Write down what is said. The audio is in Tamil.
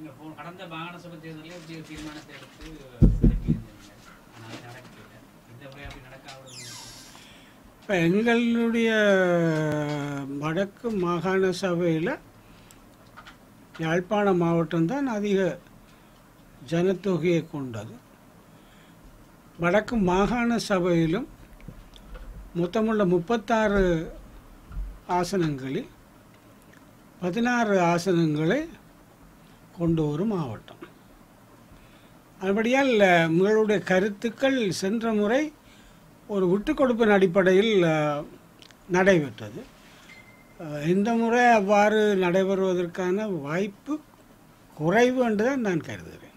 நீங்க போ- கடந்த மாகாண சபை தேர்தலில் ஒரு தீ- தீர்மானத்தை எடுத்து நடத்தியிருந்தீங்க ஆனால் அது நடக்கல இந்த முறை அப்படி நடக்காத இப்போ எங்களுடைய வடக்கு மாகாண சபையில் யாழ்ப்பாண மாவட்டம் தான் அதிக ஜனத்தொகையை கொண்டது வடக்கு மாகாண சபையிலும் மொத்தமுள்ள முப்பத்தாறு ஆசனங்களில் பதினாறு ஆசனங்களை கொண்டு வரும் மாவட்டம் அதுபடியால் உங்களுடைய கருத்துக்கள் சென்ற முறை ஒரு விட்டு கொடுப்பின் அடிப்படையில் அஹ், நடைபெற்றது அஹ், இந்த முறை அவ்வாறு நடைபெறுவதற்கான வாய்ப்பு குறைவு என்று தான் நான் கருதுகிறேன்